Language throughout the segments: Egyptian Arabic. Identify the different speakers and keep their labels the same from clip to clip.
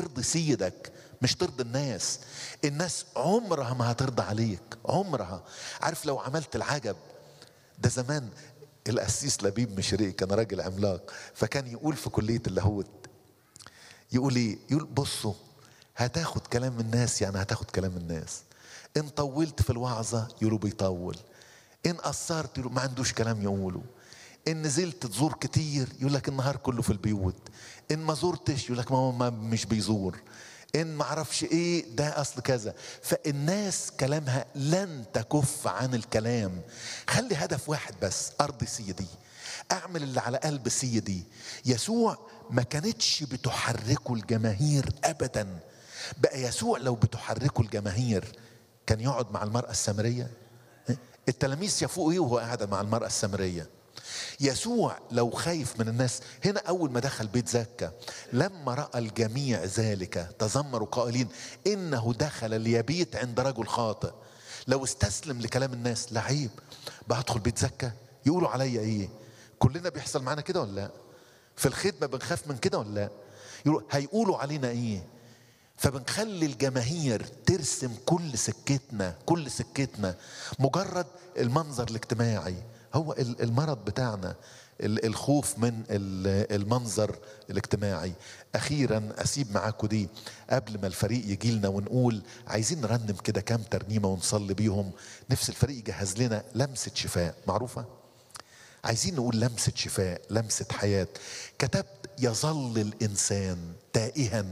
Speaker 1: ترضي سيدك مش ترضي الناس الناس عمرها ما هترضى عليك عمرها عارف لو عملت العجب ده زمان القسيس لبيب مشري كان راجل عملاق فكان يقول في كلية اللاهوت يقول ايه يقول بصوا هتاخد كلام الناس يعني هتاخد كلام الناس ان طولت في الوعظة يقولوا بيطول ان قصرت يقولوا ما عندوش كلام يقوله ان نزلت تزور كتير يقول لك النهار كله في البيوت ان ما زرتش يقول لك ماما ما مش بيزور ان ما اعرفش ايه ده اصل كذا فالناس كلامها لن تكف عن الكلام خلي هدف واحد بس ارض سيدي اعمل اللي على قلب سيدي يسوع ما كانتش بتحركه الجماهير ابدا بقى يسوع لو بتحركه الجماهير كان يقعد مع المرأة السامرية التلاميذ شافوه ايه وهو قاعد مع المرأة السامرية يسوع لو خايف من الناس هنا أول ما دخل بيت زكا لما رأى الجميع ذلك تذمروا قائلين إنه دخل ليبيت عند رجل خاطئ لو استسلم لكلام الناس لعيب بدخل بيت زكا يقولوا عليا إيه كلنا بيحصل معانا كده ولا لا في الخدمة بنخاف من كده ولا لا يقولوا هيقولوا علينا إيه فبنخلي الجماهير ترسم كل سكتنا كل سكتنا مجرد المنظر الاجتماعي هو المرض بتاعنا الخوف من المنظر الاجتماعي اخيرا اسيب معاكم دي قبل ما الفريق يجي لنا ونقول عايزين نرنم كده كام ترنيمه ونصلي بيهم نفس الفريق يجهز لنا لمسه شفاء معروفه عايزين نقول لمسه شفاء لمسه حياه كتبت يظل الانسان تائها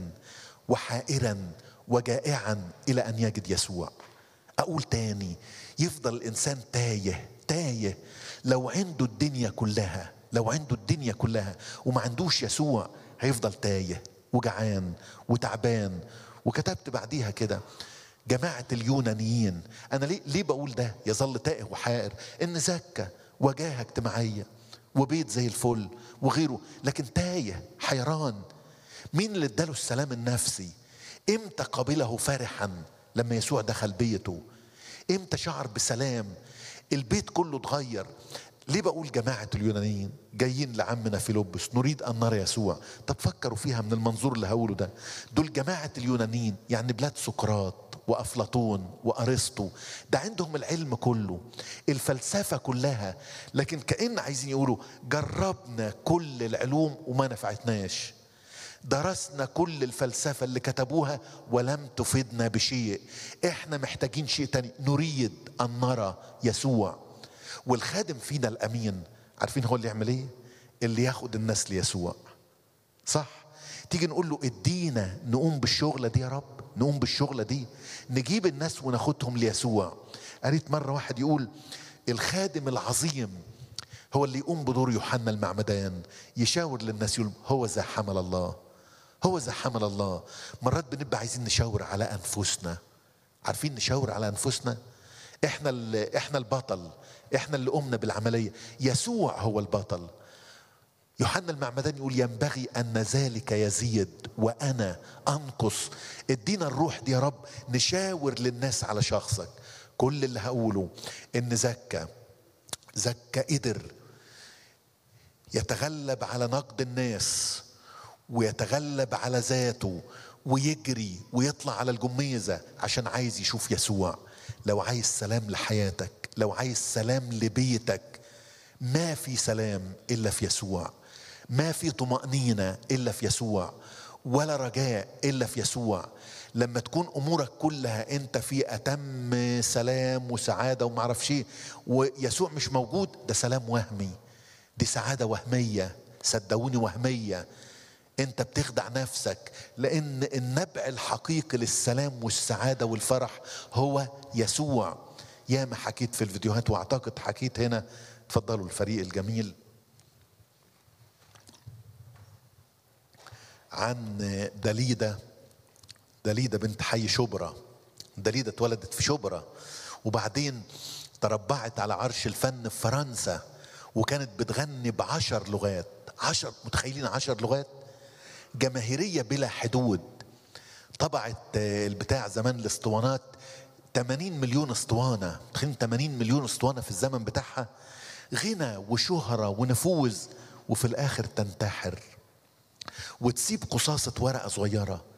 Speaker 1: وحائرا وجائعا الى ان يجد يسوع اقول تاني يفضل الانسان تايه تايه لو عنده الدنيا كلها لو عنده الدنيا كلها وما عندوش يسوع هيفضل تايه وجعان وتعبان وكتبت بعديها كده جماعة اليونانيين أنا ليه, ليه بقول ده يظل تائه وحائر إن زكى وجاهة اجتماعية وبيت زي الفل وغيره لكن تايه حيران مين اللي اداله السلام النفسي امتى قبله فرحا لما يسوع دخل بيته امتى شعر بسلام البيت كله اتغير ليه بقول جماعة اليونانيين جايين لعمنا فيلبس نريد أن نرى يسوع طب فكروا فيها من المنظور اللي هقوله ده دول جماعة اليونانيين يعني بلاد سقراط وأفلاطون وأرسطو ده عندهم العلم كله الفلسفة كلها لكن كأن عايزين يقولوا جربنا كل العلوم وما نفعتناش درسنا كل الفلسفة اللي كتبوها ولم تفيدنا بشيء احنا محتاجين شيء تاني نريد ان نرى يسوع والخادم فينا الامين عارفين هو اللي يعمل ايه اللي ياخد الناس ليسوع صح تيجي نقول له ادينا نقوم بالشغلة دي يا رب نقوم بالشغلة دي نجيب الناس وناخدهم ليسوع قريت مرة واحد يقول الخادم العظيم هو اللي يقوم بدور يوحنا المعمدان يشاور للناس يقول هو ذا حمل الله هو ذا حمل الله مرات بنبقى عايزين نشاور على انفسنا عارفين نشاور على انفسنا احنا احنا البطل احنا اللي قمنا بالعمليه يسوع هو البطل يوحنا المعمدان يقول ينبغي ان ذلك يزيد وانا انقص ادينا الروح دي يا رب نشاور للناس على شخصك كل اللي هقوله ان زكى زكى قدر يتغلب على نقد الناس ويتغلب على ذاته ويجري ويطلع على الجميزة عشان عايز يشوف يسوع لو عايز سلام لحياتك لو عايز سلام لبيتك ما في سلام إلا في يسوع ما في طمأنينة إلا في يسوع ولا رجاء إلا في يسوع لما تكون أمورك كلها أنت في أتم سلام وسعادة ومعرفش إيه ويسوع مش موجود ده سلام وهمي دي سعادة وهمية صدقوني وهمية انت بتخدع نفسك لان النبع الحقيقي للسلام والسعاده والفرح هو يسوع يا ما حكيت في الفيديوهات واعتقد حكيت هنا اتفضلوا الفريق الجميل عن دليده دليده بنت حي شبرا دليده اتولدت في شبرا وبعدين تربعت على عرش الفن في فرنسا وكانت بتغني بعشر لغات عشر متخيلين عشر لغات جماهيرية بلا حدود طبعت البتاع زمان الاسطوانات 80 مليون اسطوانة تخيل 80 مليون اسطوانة في الزمن بتاعها غنى وشهرة ونفوذ وفي الآخر تنتحر وتسيب قصاصة ورقة صغيرة